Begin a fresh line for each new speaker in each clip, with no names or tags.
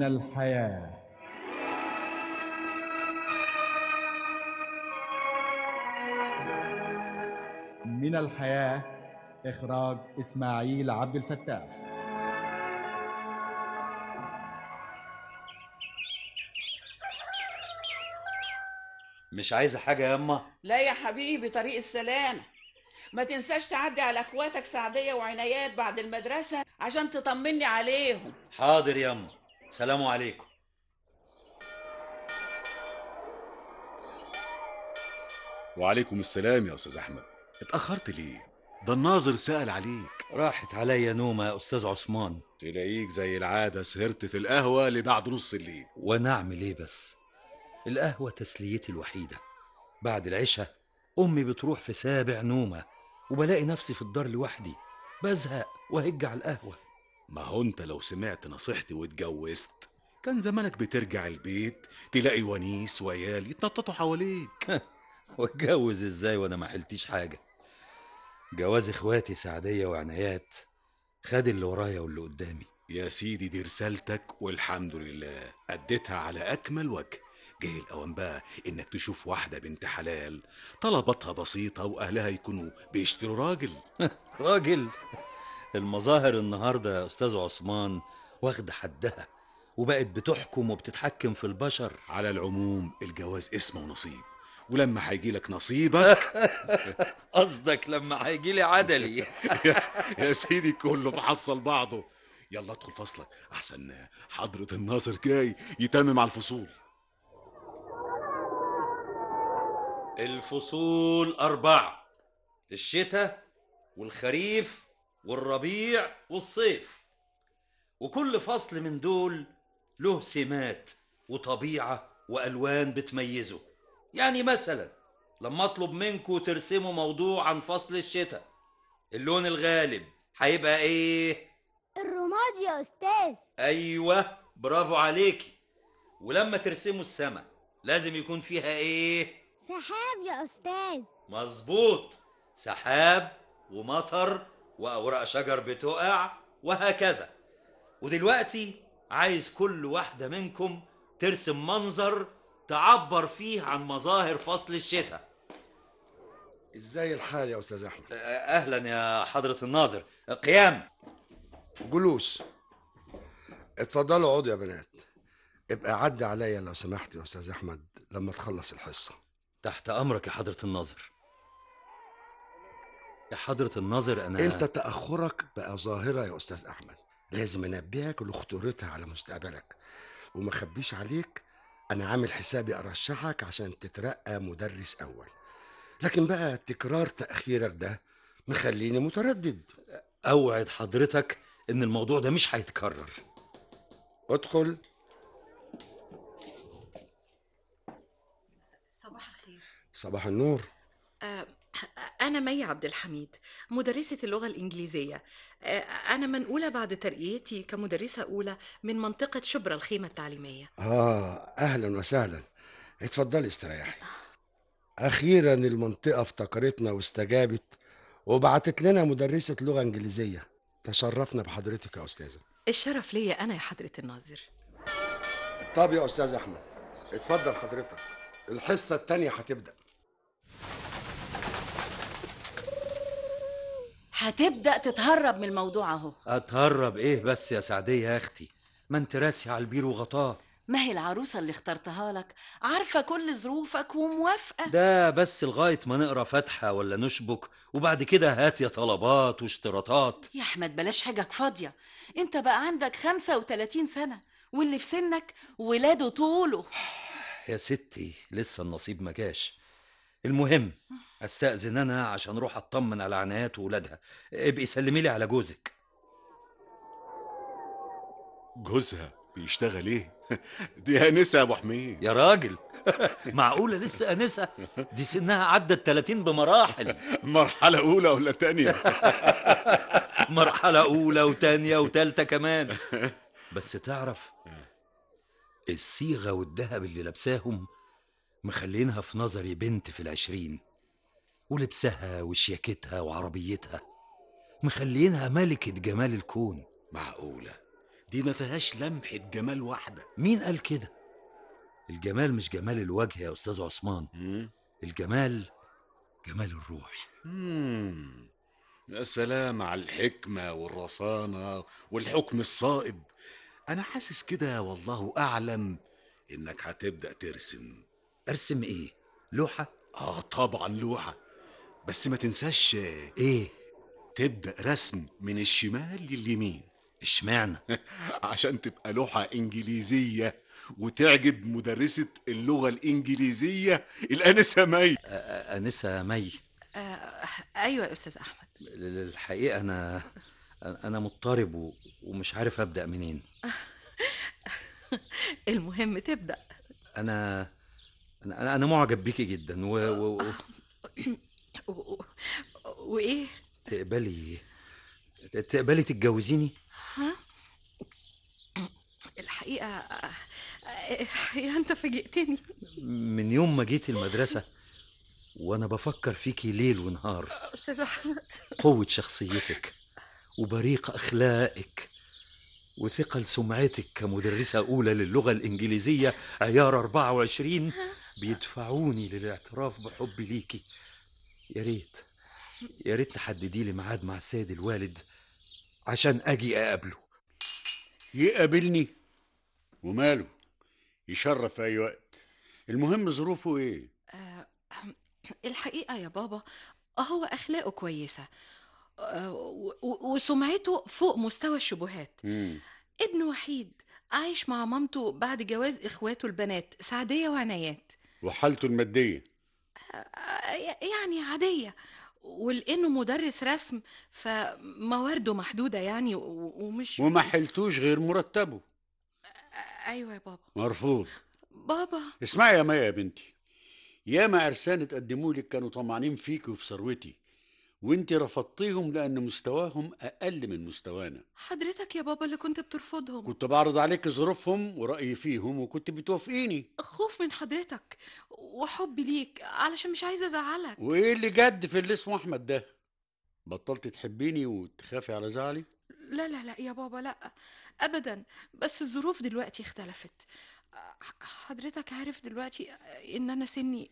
من الحياه من الحياه اخراج اسماعيل عبد الفتاح
مش عايزة حاجة يا أما
لا يا حبيبي طريق السلامة ما تنساش تعدي على اخواتك سعدية وعنايات بعد المدرسة عشان تطمني عليهم
حاضر يا أما سلام عليكم
وعليكم السلام يا استاذ احمد اتاخرت ليه ده الناظر سال عليك
راحت عليا نومة يا أستاذ عثمان
تلاقيك زي العاده سهرت في القهوه لبعد نص الليل
وأنا أعمل إيه بس القهوة تسليتي الوحيدة بعد العشاء أمي بتروح في سابع نومة وبلاقي نفسي في الدار لوحدي بزهق وهج على القهوة
ما هو انت لو سمعت نصيحتي واتجوزت كان زمانك بترجع البيت تلاقي ونيس وعيال يتنططوا حواليك
واتجوز ازاي وانا ما حلتيش حاجة جواز اخواتي سعدية وعنايات خد اللي ورايا واللي قدامي
يا سيدي دي رسالتك والحمد لله أديتها على أكمل وجه جاي الأوان بقى إنك تشوف واحدة بنت حلال طلباتها بسيطة وأهلها يكونوا بيشتروا راجل
راجل المظاهر النهاردة يا أستاذ عثمان واخدة حدها وبقت بتحكم وبتتحكم في البشر
على العموم الجواز اسمه ونصيب ولما هيجي لك نصيبك
قصدك لما هيجي لي عدلي
يا, يا سيدي كله محصل بعضه يلا ادخل فصلك احسن حضرة الناظر جاي يتمم على الفصول
الفصول أربعة الشتاء والخريف والربيع والصيف وكل فصل من دول له سمات وطبيعة وألوان بتميزه يعني مثلا لما أطلب منكم ترسموا موضوع عن فصل الشتاء اللون الغالب هيبقى إيه؟
الرماد يا أستاذ
أيوة برافو عليكي ولما ترسموا السماء لازم يكون فيها إيه؟
سحاب يا أستاذ
مظبوط سحاب ومطر وأوراق شجر بتقع وهكذا ودلوقتي عايز كل واحدة منكم ترسم منظر تعبر فيه عن مظاهر فصل الشتاء
ازاي الحال يا استاذ احمد
أهلا يا حضرة الناظر قيام
جلوس اتفضلوا اقعدوا يا بنات ابقى عدي عليا لو سمحت يا استاذ احمد لما تخلص الحصه
تحت أمرك يا حضرة الناظر يا حضرة الناظر أنا
انت تاخرك بقى ظاهره يا استاذ احمد لازم انبهك لخطورتها على مستقبلك وما اخبيش عليك انا عامل حسابي ارشحك عشان تترقى مدرس اول لكن بقى تكرار تاخيرك ده مخليني متردد
أوعد حضرتك إن الموضوع ده مش هيتكرر
ادخل
صباح الخير
صباح النور
آه، أنا مي عبد الحميد مدرسة اللغة الإنجليزية آه، أنا منقولة بعد ترقيتي كمدرسة أولى من منطقة شبرا الخيمة التعليمية
آه أهلا وسهلا اتفضلي استريحي أخيرا المنطقة افتكرتنا واستجابت وبعتت لنا مدرسة لغة إنجليزية تشرفنا بحضرتك يا أستاذة
الشرف ليا أنا يا حضرة الناظر
طب يا أستاذ أحمد اتفضل حضرتك الحصة التانية هتبدأ
هتبدأ تتهرب من الموضوع اهو
أتهرب إيه بس يا سعدية يا أختي ما أنت راسي على البير وغطاه
ما هي العروسة اللي اخترتها لك عارفة كل ظروفك وموافقة
ده بس لغاية ما نقرا فاتحة ولا نشبك وبعد كده هات يا طلبات واشتراطات
يا أحمد بلاش حاجك فاضية انت بقى عندك 35 سنة واللي في سنك ولاده طوله
يا ستي لسه النصيب ما جاش المهم استأذن أنا عشان أروح أطمن على عنايات وولادها ابقي سلمي لي على جوزك
جوزها بيشتغل ايه دي انسه يا ابو حميد
يا راجل معقولة لسه أنسة دي سنها عدت 30 بمراحل
مرحله اولى ولا تانية
مرحلة أولى وتانية وتالتة كمان بس تعرف الصيغة والذهب اللي لابساهم مخلينها في نظري بنت في العشرين ولبسها وشياكتها وعربيتها مخلينها ملكة جمال الكون
معقوله دي ما فيهاش لمحة جمال واحدة
مين قال كده الجمال مش جمال الوجه يا استاذ عثمان الجمال جمال الروح
مم. يا سلام على الحكمة والرصانة والحكم الصائب أنا حاسس كده والله أعلم إنك هتبدأ ترسم
ارسم ايه لوحه
آه طبعا لوحة بس ما تنساش آه،
ايه
تبدأ رسم من الشمال لليمين
اشمعنى
عشان تبقى لوحة إنجليزية وتعجب مدرسة اللغة الإنجليزية الأنسة مي
أ- أ- انسه مي
آه ايوه يا استاذ احمد
ال- الحقيقه انا انا مضطرب و- ومش عارف ابدا منين
المهم تبدا
انا انا انا معجب بيكي جدا و... و... و...
و... و... وايه
تقبلي ت- تقبلي تتجوزيني
ها الحقيقه الحقيقه انت فاجئتني
من يوم ما جيت المدرسه وانا بفكر فيكي ليل ونهار
استاذ احمد
قوة شخصيتك وبريق أخلاقك وثقل سمعتك كمدرسة أولى للغة الإنجليزية عيار 24 بيدفعوني للاعتراف بحبي ليكي يا ريت يا ريت تحددي لي ميعاد مع السيد الوالد عشان أجي أقابله
يقابلني وماله يشرف في اي وقت المهم ظروفه ايه
آه، الحقيقه يا بابا هو اخلاقه كويسه آه، و- و- وسمعته فوق مستوى الشبهات
مم.
ابن وحيد عايش مع مامته بعد جواز اخواته البنات سعديه وعنايات
وحالته الماديه
آه، يعني عاديه ولانه مدرس رسم فموارده محدوده يعني و- ومش
وما حلتوش غير مرتبه
ايوه يا بابا
مرفوض
بابا
اسمعي يا مايا يا بنتي ياما عرسان اتقدموا لك كانوا طمعانين فيك وفي ثروتي وانت رفضتيهم لان مستواهم اقل من مستوانا
حضرتك يا بابا اللي كنت بترفضهم
كنت بعرض عليك ظروفهم ورأيي فيهم وكنت بتوافقيني
خوف من حضرتك وحبي ليك علشان مش عايزه ازعلك
وايه اللي جد في اللي اسمه احمد ده بطلت تحبيني وتخافي على زعلي
لا لا لا يا بابا لا ابدا بس الظروف دلوقتي اختلفت ح- حضرتك عارف دلوقتي ان انا سني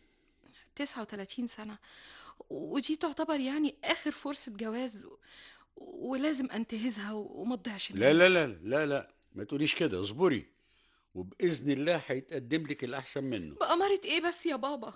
39 سنة ودي تعتبر يعني اخر فرصة جواز و... ولازم انتهزها وما تضيعش
لا لا لا لا لا ما تقوليش كده اصبري وبإذن الله هيتقدم لك الأحسن منه
بأمارة ايه بس يا بابا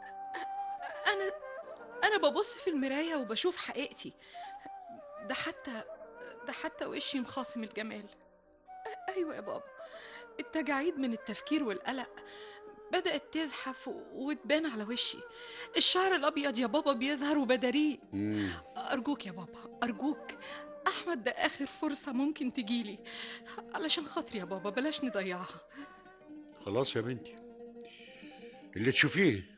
انا انا ببص في المراية وبشوف حقيقتي ده حتى ده حتى وشي مخاصم الجمال أ- ايوه يا بابا التجاعيد من التفكير والقلق بدأت تزحف و- وتبان على وشي الشعر الأبيض يا بابا بيظهر وبداريه
مم.
أرجوك يا بابا أرجوك أحمد ده آخر فرصة ممكن تجيلي علشان خاطري يا بابا بلاش نضيعها
خلاص يا بنتي اللي تشوفيه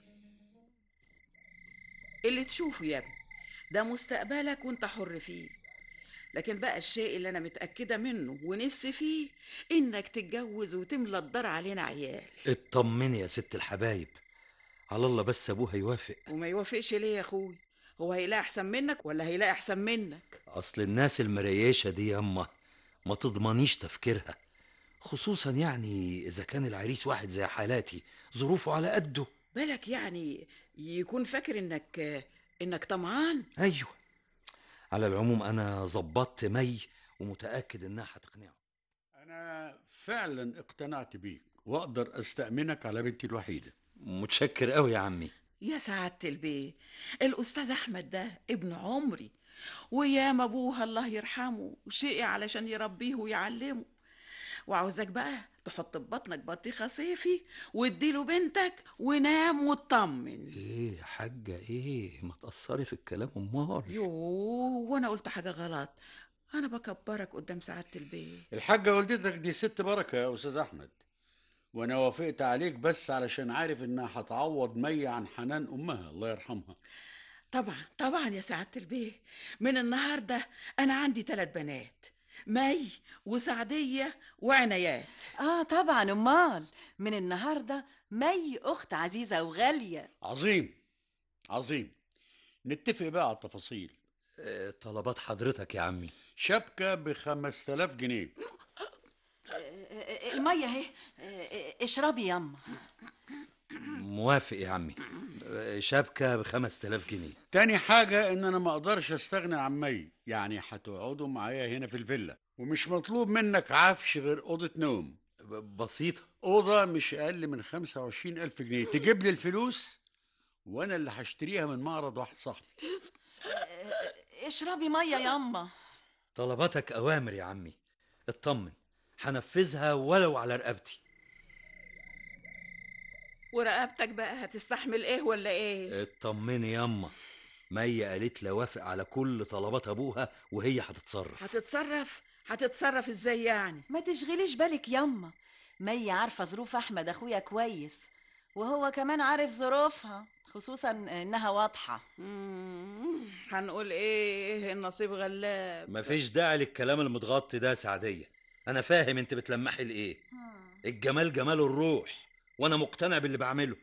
اللي تشوفه يا ابني ده مستقبلك وانت حر فيه لكن بقى الشيء اللي انا متأكدة منه ونفسي فيه انك تتجوز وتملى الدار علينا عيال
اطمني يا ست الحبايب على الله بس أبوها يوافق
وما يوافقش ليه يا اخوي هو هيلاقي احسن منك ولا هيلاقي احسن منك
أصل الناس المريشة دي ياما ما تضمنيش تفكيرها خصوصا يعني إذا كان العريس واحد زي حالاتي ظروفه على قده
بالك يعني يكون فاكر انك انك طمعان
أيوه على العموم أنا ظبطت مي ومتأكد إنها هتقنعه
أنا فعلا اقتنعت بيك وأقدر أستأمنك على بنتي الوحيدة
متشكر قوي يا عمي
يا سعادة البيه الأستاذ أحمد ده ابن عمري ويام أبوها الله يرحمه شقي علشان يربيه ويعلمه وعاوزك بقى تحط في بطنك بطيخة صيفي واديله بنتك ونام واطمن
إيه يا حاجة إيه ما تأثري في الكلام أمال
يوه وانا قلت حاجة غلط انا بكبرك قدام سعادة البيه
الحاجة والدتك دي ست بركة يا أستاذ أحمد وأنا وافقت عليك بس علشان عارف إنها هتعوض مي عن حنان أمها الله يرحمها
طبعا طبعا يا سعادة البيه من النهاردة انا عندي ثلاث بنات مي وسعدية وعنايات
اه طبعا امال من النهارده مي اخت عزيزه وغاليه
عظيم عظيم نتفق بقى على التفاصيل
آه، طلبات حضرتك يا عمي
شبكة ب 5000 جنيه
الميه اهي آه، اشربي ياما
موافق يا عمي شبكة بخمس تلاف جنيه
تاني حاجة إن أنا ما أقدرش أستغنى عن مي يعني هتقعدوا معايا هنا في الفيلا ومش مطلوب منك عفش غير أوضة نوم
ب- بسيطة
أوضة مش أقل من خمسة وعشرين ألف جنيه تجيب لي الفلوس وأنا اللي هشتريها من معرض واحد صاحبي
اشربي ميه ياما
طلباتك أوامر يا عمي اطمن هنفذها ولو على رقبتي
ورقبتك بقى هتستحمل ايه ولا ايه
اطمني ياما مي قالت لي وافق على كل طلبات ابوها وهي هتتصرف
هتتصرف هتتصرف ازاي يعني
ما تشغليش بالك ياما مي عارفه ظروف احمد اخويا كويس وهو كمان عارف ظروفها خصوصا انها واضحه
مم، هنقول ايه النصيب غلاب
مفيش داعي للكلام المتغطي ده يا سعدية أنا فاهم أنت بتلمحي لإيه الجمال جمال الروح وأنا مقتنع باللي بعمله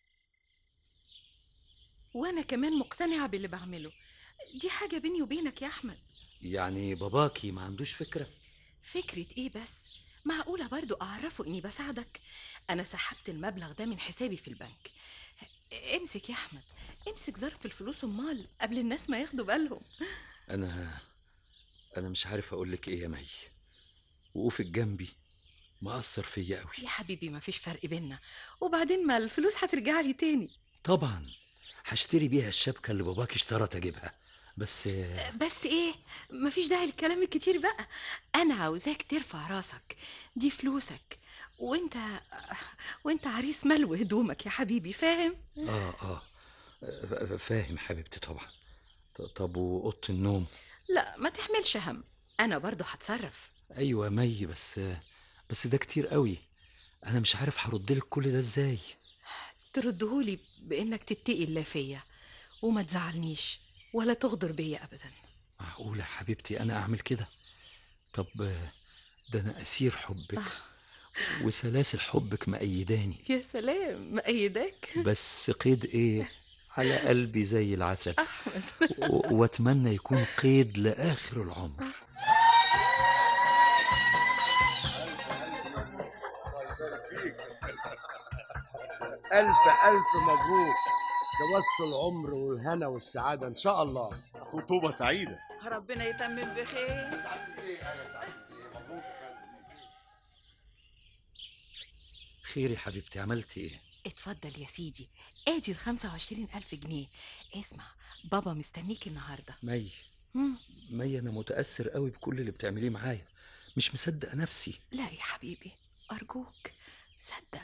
وانا كمان مقتنعه باللي بعمله دي حاجه بيني وبينك يا احمد
يعني باباكي ما عندوش فكرة
فكره ايه بس معقوله برضو اعرفه اني بساعدك انا سحبت المبلغ ده من حسابي في البنك امسك يا احمد امسك ظرف الفلوس امال قبل الناس ما ياخدوا بالهم
أنا أنا مش عارف أقول لك إيه يا مي وقوفك جنبي مأثر فيا قوي
يا حبيبي ما فيش فرق بينا وبعدين ما الفلوس هترجع لي تاني
طبعا هشتري بيها الشبكة اللي باباك اشترط أجيبها بس
بس ايه مفيش داعي للكلام الكتير بقى انا عاوزاك ترفع راسك دي فلوسك وانت وانت عريس ملو هدومك يا حبيبي فاهم
آه آه ف- فاهم حبيبتي طبعا ط- طب وأوضة النوم
لا ما تحملش هم انا برضو هتصرف
أيوة يا مي بس بس ده كتير قوي أنا مش عارف هرد لك كل ده إزاي
تردهولي بانك تتقي الله فيا وما تزعلنيش ولا تغدر بيا ابدا
معقولة يا حبيبتي أنا أعمل كده طب ده أنا أسير حبك وسلاسل حبك مأيداني
يا سلام مأيداك
بس قيد إيه على قلبي زي العسل
احمد
و- وأتمنى يكون قيد لآخر العمر
ألف ألف مبروك جوازة العمر والهنا والسعادة إن شاء الله
خطوبة سعيدة
ربنا يتمم بخير
خير يا حبيبتي عملتي إيه
اتفضل يا سيدي ادي الخمسة وعشرين ألف جنيه اسمع بابا مستنيك النهاردة
مي
مم.
مي أنا متأثر قوي بكل اللي بتعمليه معايا مش مصدق نفسي
لا يا حبيبي أرجوك صدق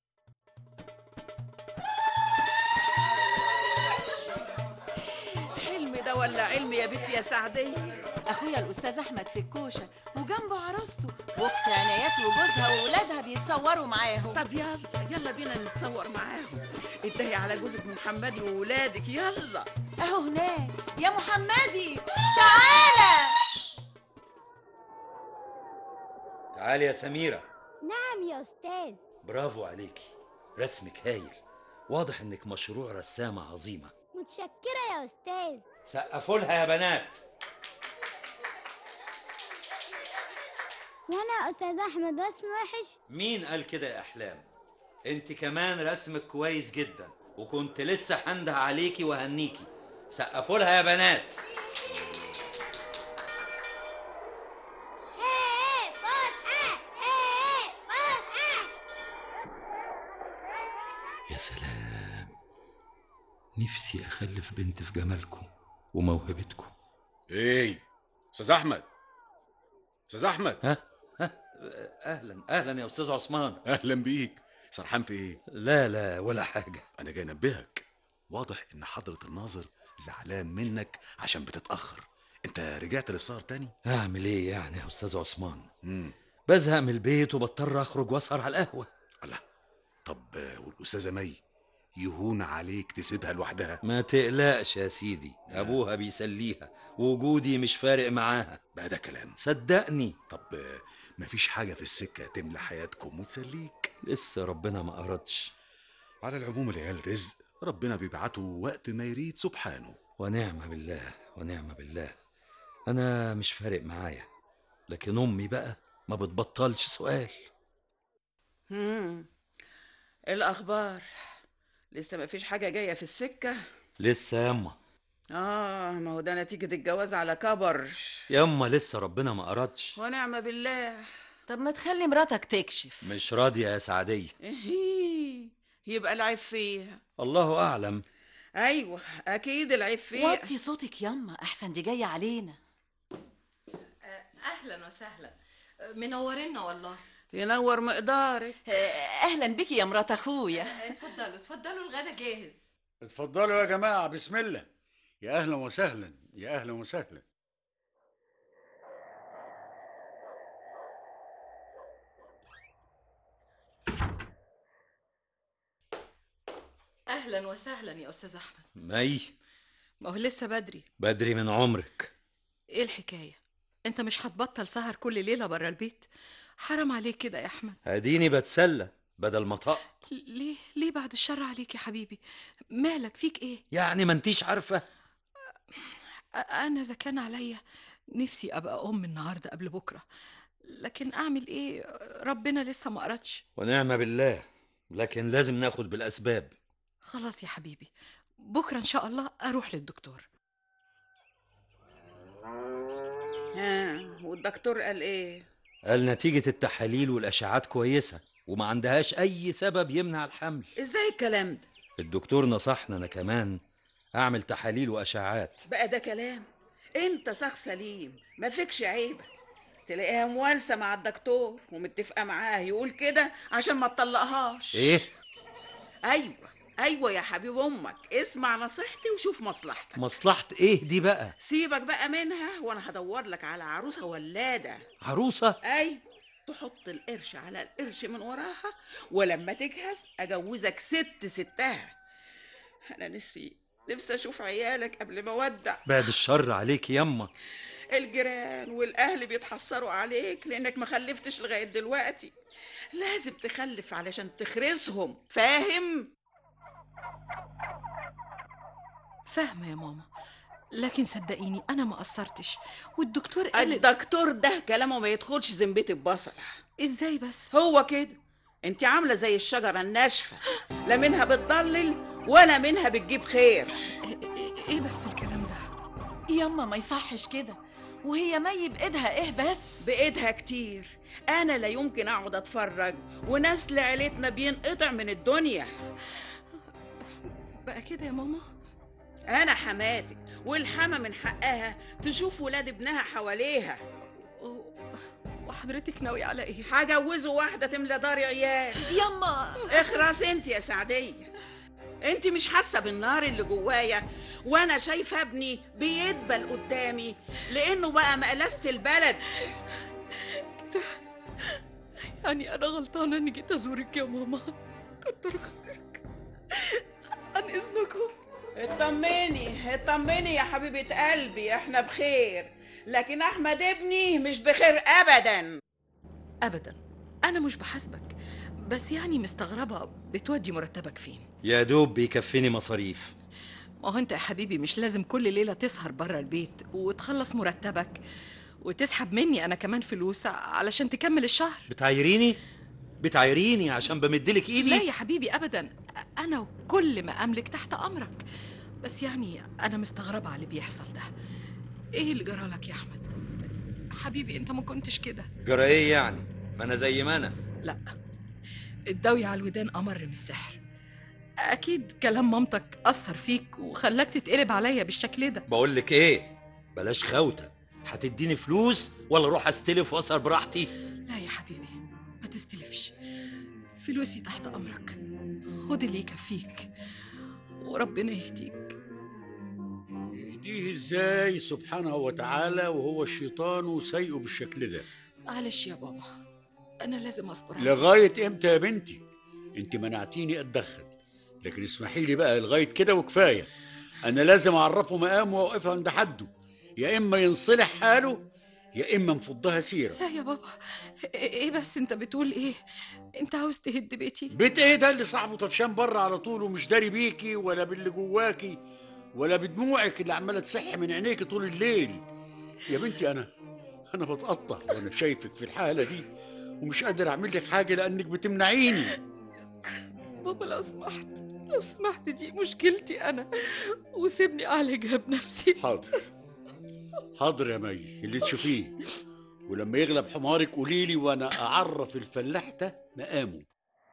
حلم ده ولا علم يا بنتي يا سعدية
اخويا الاستاذ احمد في الكوشه وجنبه عروسته واخت عنايات وجوزها واولادها بيتصوروا معاهم
طب يلا يلا بينا نتصور معاهم اتهي على جوزك محمدي وولادك يلا
اهو هناك يا محمدي تعالى
تعالي يا سميرة
نعم يا أستاذ
برافو عليكي رسمك هايل واضح إنك مشروع رسامة عظيمة
متشكرة يا أستاذ
سقفوا لها يا بنات
وأنا يا أستاذ أحمد رسم وحش
مين قال كده يا احلام انت كمان رسمك كويس جدا وكنت لسه هنده عليكي وهنيكي سقفوا لها يا بنات
إيه فسحة إيه فسحة
يا سلام نفسي اخلف بنت في جمالكم وموهبتكم
ايه استاذ احمد استاذ احمد
ها ها اهلا اهلا يا استاذ عثمان
اهلا بيك سرحان في ايه
لا لا ولا حاجه
انا جاي انبهك واضح ان حضرة الناظر زعلان منك عشان بتتاخر انت رجعت للسهر تاني
اعمل ايه يعني يا استاذ عثمان
امم
بزهق من البيت وبضطر اخرج واسهر على القهوه
الله طب آه، والاستاذه مي يهون عليك تسيبها لوحدها
ما تقلقش يا سيدي ابوها بيسليها وجودي مش فارق معاها
بقى ده كلام
صدقني
طب آه، مفيش حاجه في السكه تملى حياتكم وتسليك
لسه ربنا ما أردش
على العموم العيال رزق ربنا بيبعته وقت ما يريد سبحانه
ونعم بالله ونعم بالله أنا مش فارق معايا لكن أمي بقى ما بتبطلش سؤال
مم. الاخبار لسه ما فيش حاجه جايه في السكه
لسه يما
اه ما هو ده نتيجه الجواز على كبر
يما لسه ربنا ما أردش
ونعم بالله
طب ما تخلي مراتك تكشف
مش راضية يا سعدية
إيه، يبقى العيب فيها
الله أعلم
ايوه اكيد العيب فيها
وطي صوتك يما احسن دي جايه علينا
اهلا وسهلا منورنا والله
ينور مقدارك
اهلا بك يا مرات اخويا
اتفضلوا اتفضلوا الغدا جاهز
اتفضلوا يا جماعة بسم الله يا أهلا وسهلا يا أهلا وسهلا
اهلا وسهلا يا استاذ احمد
مي
ما هو لسه بدري
بدري من عمرك
ايه الحكايه انت مش هتبطل سهر كل ليله بره البيت حرام عليك كده يا احمد
اديني بتسلى بدل ما طق
ليه ليه بعد الشر عليك يا حبيبي مالك فيك ايه
يعني ما انتيش عارفة
أ- انا اذا كان عليا نفسي ابقى ام النهارده قبل بكره لكن اعمل ايه ربنا لسه ما قرتش
ونعم بالله لكن لازم ناخد بالأسباب
خلاص يا حبيبي بكره ان شاء الله اروح للدكتور
ها والدكتور قال ايه
قال نتيجة التحاليل والأشعات كويسة وما عندهاش أي سبب يمنع الحمل
ازاي الكلام ده
الدكتور نصحنا أنا كمان أعمل تحاليل وأشعات
بقى ده كلام انت شخص سليم ما فيكش عيبه تلاقيها موالسه مع الدكتور ومتفقه معاه يقول كده عشان ما تطلقهاش
إيه؟
ايوه ايوه يا حبيب امك اسمع نصيحتي وشوف مصلحتك
مصلحة إيه دي بقى؟
سيبك بقى منها وانا هدور لك على عروسه ولاده
عروسة؟
ايوه تحط القرش على القرش من وراها ولما تجهز اجوزك ست ستها انا نسي نفسي اشوف عيالك قبل ما اودع
بعد الشر عليك يما
الجيران والاهل بيتحسروا عليك لانك ما خلفتش لغايه دلوقتي لازم تخلف علشان تخرسهم فاهم
فاهمه يا ماما لكن صدقيني انا ما قصرتش والدكتور قال
الدكتور ده كلامه ما يدخلش زنبيت البصل
ازاي بس
هو كده انت عامله زي الشجره الناشفه لا منها بتضلل ولا منها بتجيب خير
ايه بس الكلام ده
يما ما يصحش كده وهي مي بايدها ايه بس
بايدها كتير انا لا يمكن اقعد اتفرج ونسل عيلتنا بينقطع من الدنيا
بقى كده يا ماما
انا حماتك والحما من حقها تشوف ولاد ابنها حواليها
وحضرتك ناوي على ايه
هجوزه واحده تملى دار عيال
يما
اخرس انت يا سعديه انت مش حاسه بالنار اللي جوايا وانا شايفه ابني بيدبل قدامي لانه بقى مقلسه البلد
يعني انا غلطانه اني جيت ازورك يا ماما كتر خيرك عن اذنكم
اطمني اطمني يا حبيبه قلبي احنا بخير لكن احمد ابني مش بخير ابدا
ابدا انا مش بحاسبك بس يعني مستغربه بتودي مرتبك فين
يا دوب بيكفيني مصاريف
ما هو انت يا حبيبي مش لازم كل ليله تسهر بره البيت وتخلص مرتبك وتسحب مني انا كمان فلوس علشان تكمل الشهر
بتعايريني بتعايريني عشان بمدلك ايدي
لا يا حبيبي ابدا انا وكل ما املك تحت امرك بس يعني انا مستغربه على اللي بيحصل ده ايه اللي جرالك يا احمد حبيبي انت ما كنتش كده
جرى ايه يعني ما انا زي ما انا
لا الدوي على الودان امر من السحر اكيد كلام مامتك اثر فيك وخلاك تتقلب عليا بالشكل ده
بقول لك ايه بلاش خوته هتديني فلوس ولا اروح استلف واسهر براحتي
لا يا حبيبي ما تستلفش فلوسي تحت امرك خد اللي يكفيك وربنا يهديك
يهديه ازاي سبحانه وتعالى وهو الشيطان وسيئه بالشكل ده
معلش يا بابا انا لازم اصبر عليك.
لغاية امتى يا بنتي انت منعتيني اتدخل لكن اسمحي لي بقى لغاية كده وكفاية انا لازم اعرفه مقامه واوقفه عند حده يا اما ينصلح حاله يا اما نفضها سيرة
لا يا بابا ايه بس انت بتقول ايه انت عاوز تهد بيتي
بيت ايه ده اللي صاحبه طفشان بره على طول ومش داري بيكي ولا باللي جواكي ولا بدموعك اللي عماله تسح من عينيكي طول الليل يا بنتي انا انا بتقطع وانا شايفك في الحاله دي ومش قادر اعمل لك حاجه لانك بتمنعيني
بابا لو سمحت لو سمحت دي مشكلتي انا وسيبني اعالجها بنفسي
حاضر حاضر يا مي اللي تشوفيه ولما يغلب حمارك قولي لي وانا اعرف الفلاح ده مقامه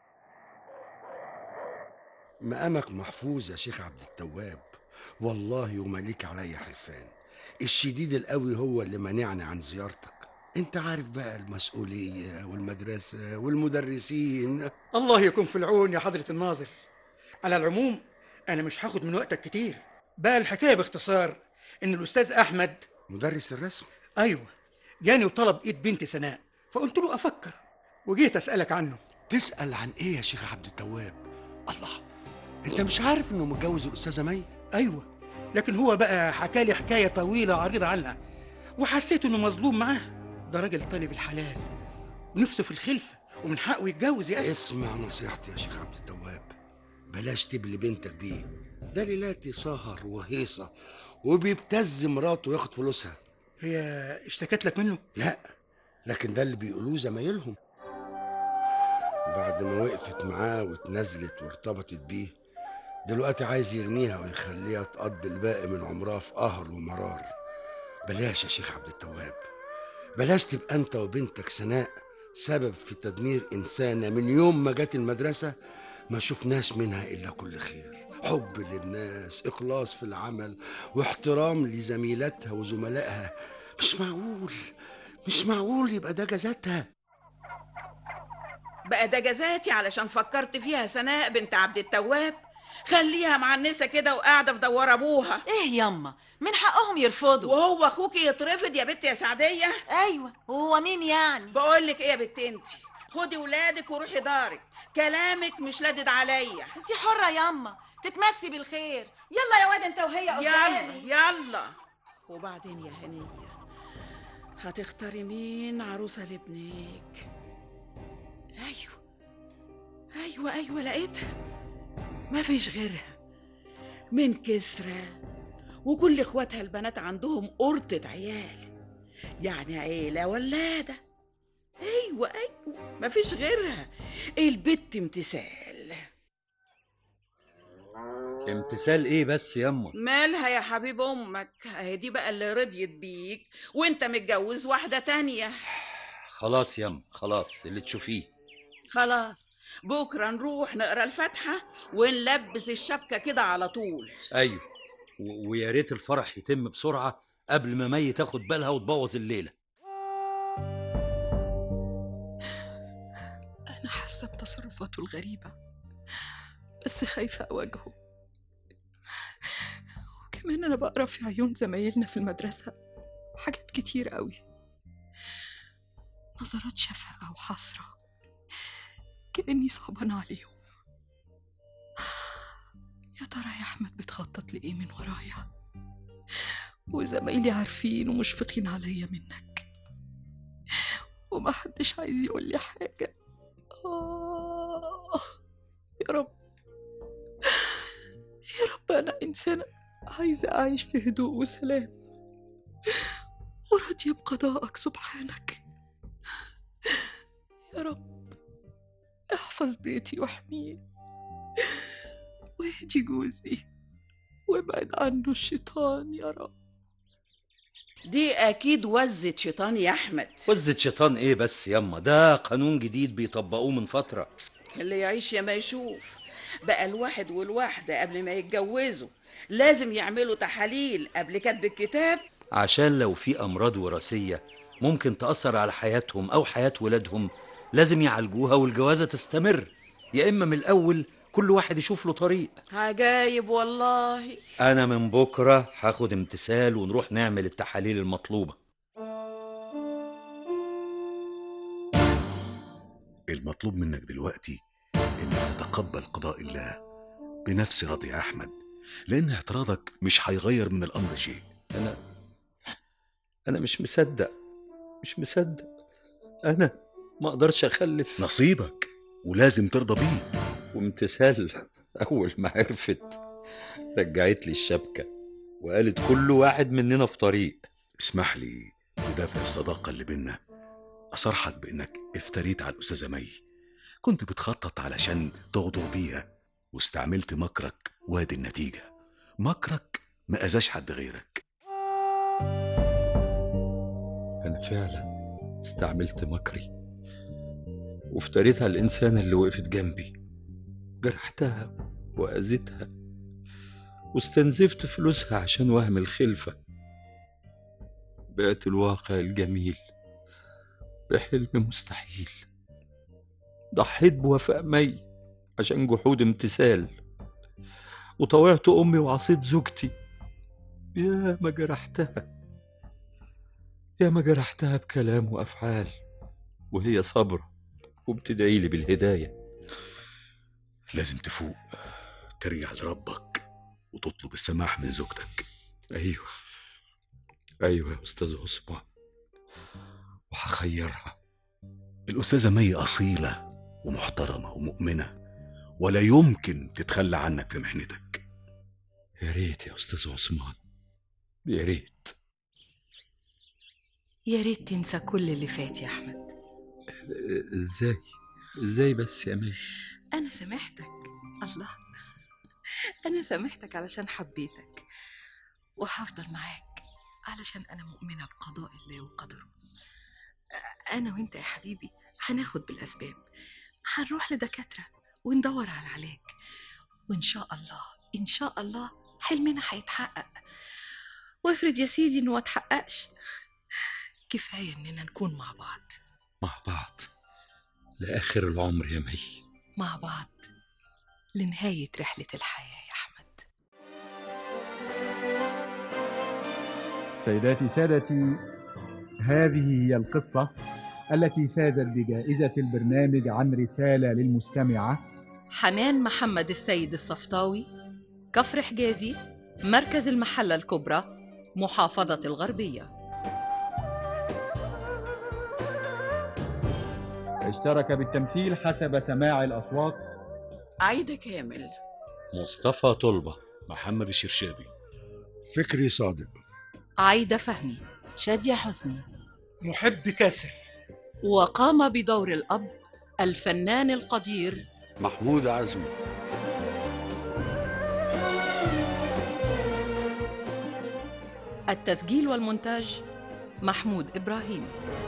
مقامك محفوظ يا شيخ عبد التواب والله وما ليك عليا حلفان الشديد القوي هو اللي منعني عن زيارتك انت عارف بقى المسؤولية والمدرسة والمدرسين
الله يكون في العون يا حضرة الناظر على العموم أنا مش هاخد من وقتك كتير بقى الحكاية باختصار إن الأستاذ أحمد
مدرس الرسم
أيوه جاني وطلب إيد بنتي سناء فقلت له أفكر وجيت أسألك عنه
تسأل عن ايه يا شيخ عبد التواب الله انت مش عارف انه متجوز الأستاذة مي
أيوه لكن هو بقى حكى لي حكاية طويلة عريضة عنها وحسيت إنه مظلوم معاه ده راجل طالب الحلال ونفسه في الخلفة ومن حقه يتجوز يا أخي
اسمع نصيحتي يا شيخ عبد التواب بلاش تبلي بنتك بيه ده ليلاتي سهر وهيصة وبيبتز مراته وياخد فلوسها
هي اشتكت لك منه؟
لا لكن ده اللي بيقولوه زمايلهم بعد ما وقفت معاه واتنزلت وارتبطت بيه دلوقتي عايز يرميها ويخليها تقضي الباقي من عمرها في قهر ومرار بلاش يا شيخ عبد التواب بلاش تبقى انت وبنتك سناء سبب في تدمير انسانه من يوم ما جت المدرسه ما شفناش منها الا كل خير حب للناس اخلاص في العمل واحترام لزميلاتها وزملائها مش معقول مش معقول يبقى ده جزاتها
بقى ده جزاتي علشان فكرت فيها سناء بنت عبد التواب خليها معنسه كده وقاعده في دوار ابوها
ايه ياما من حقهم يرفضوا
وهو اخوكي يترفض يا بنت يا سعديه
ايوه وهو مين يعني
بقول لك ايه يا بنت انت خدي ولادك وروحي دارك كلامك مش لادد عليا
انت حره ياما تتمسي بالخير يلا يا واد انت وهي
يلا
قدامي
يلا وبعدين يا هنيه هتختاري مين عروسه لابنك ايوه ايوه ايوه لقيتها ما فيش غيرها من كسرى وكل اخواتها البنات عندهم قرطة عيال يعني عيلة ولادة ايوه ايوه ما فيش غيرها البت امتثال
امتثال ايه بس يما
مالها يا حبيب امك اهي دي بقى اللي رضيت بيك وانت متجوز واحدة تانية
خلاص يما خلاص اللي تشوفيه
خلاص بكرة نروح نقرا الفاتحة ونلبس الشبكة كده على طول
ايوه و- ويا ريت الفرح يتم بسرعه قبل ما مي تاخد بالها وتبوظ الليله
أنا حاسة بتصرفاته الغريبة بس خايفة أواجهه وكمان أنا بقرا في عيون زمايلنا في المدرسة حاجات كتير قوي نظرات شفقة وحسرة كأني صعبان عليهم يا ترى يا أحمد بتخطط لإيه من ورايا وزمايلي عارفين ومشفقين عليا منك ومحدش عايز يقول لي حاجة آه يا رب يا رب أنا إنسانة عايزة أعيش في هدوء وسلام وراضية بقضائك سبحانك يا رب احفظ بيتي واحميه واهدي جوزي وابعد عنه الشيطان يا رب
دي اكيد وزة شيطان يا احمد
وزة شيطان ايه بس يما ده قانون جديد بيطبقوه من فتره
اللي يعيش يا ما يشوف بقى الواحد والواحدة قبل ما يتجوزوا لازم يعملوا تحاليل قبل كتب الكتاب
عشان لو في امراض وراثيه ممكن تاثر على حياتهم او حياه ولادهم لازم يعالجوها والجوازه تستمر يا اما من الاول كل واحد يشوف له طريق
عجايب والله
انا من بكره هاخد امتثال ونروح نعمل التحاليل المطلوبه
المطلوب منك دلوقتي انك تتقبل قضاء الله بنفس رضي يا احمد لان اعتراضك مش هيغير من الامر شيء
انا انا مش مصدق مش مصدق انا ما اقدرش اخلف
نصيبك ولازم ترضى بيه
وامتثال اول ما عرفت رجعت لي الشبكه وقالت كل واحد مننا في طريق
اسمح لي بدافع الصداقة اللي بينا أصرحك بإنك افتريت على الأستاذة مي كنت بتخطط علشان تغدر بيها واستعملت مكرك وادي النتيجة مكرك ما أذاش حد غيرك
أنا فعلا استعملت مكري وافتريت على الإنسان اللي وقفت جنبي جرحتها وأذيتها واستنزفت فلوسها عشان وهم الخلفة بعت الواقع الجميل بحلم مستحيل ضحيت بوفاء مي عشان جحود امتثال وطوعت أمي وعصيت زوجتي يا ما جرحتها يا ما جرحتها بكلام وأفعال وهي صبرة وبتدعي لي بالهداية
لازم تفوق ترجع لربك وتطلب السماح من زوجتك
أيوة أيوة يا أستاذ عثمان وهخيرها
الأستاذة مي أصيلة ومحترمة ومؤمنة ولا يمكن تتخلى عنك في محنتك
يا ريت يا أستاذ عثمان يا ريت
يا ريت تنسى كل اللي فات يا أحمد
ازاي ازاي بس يا مي
أنا سامحتك الله أنا سامحتك علشان حبيتك وهفضل معاك علشان أنا مؤمنة بقضاء الله وقدره أنا وأنت يا حبيبي هناخد بالأسباب هنروح لدكاترة وندور على علاج وإن شاء الله إن شاء الله حلمنا هيتحقق وافرض يا سيدي إنه ما اتحققش كفاية إننا نكون مع بعض
مع بعض لآخر العمر يا مي
مع بعض لنهاية رحلة الحياة يا أحمد
سيداتي سادتي هذه هي القصة التي فازت بجائزة البرنامج عن رسالة للمستمعة
حنان محمد السيد الصفطاوي كفر حجازي مركز المحلة الكبرى محافظة الغربية
اشترك بالتمثيل حسب سماع الأصوات
عايدة كامل
مصطفى طلبة
محمد الشرشابي
فكري صادق
عايدة فهمي
شادية حسني
محب كاسر
وقام بدور الأب الفنان القدير
محمود عزمي
التسجيل والمونتاج محمود إبراهيم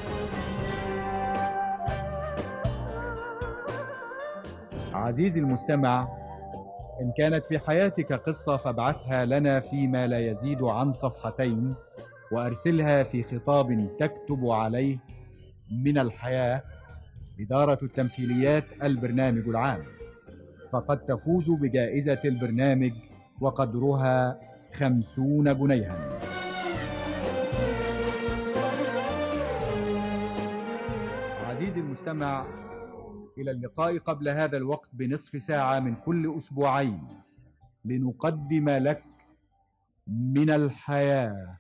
عزيزي المستمع إن كانت في حياتك قصة فابعثها لنا فيما لا يزيد عن صفحتين وأرسلها في خطاب تكتب عليه من الحياة إدارة التمثيليات البرنامج العام فقد تفوز بجائزة البرنامج وقدرها خمسون جنيها عزيزي المستمع إلى اللقاء قبل هذا الوقت بنصف ساعة من كل أسبوعين لنقدم لك من الحياة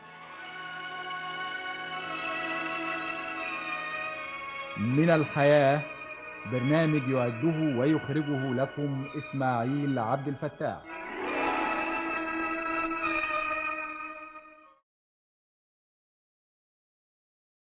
من الحياة برنامج يعده ويخرجه لكم إسماعيل عبد الفتاح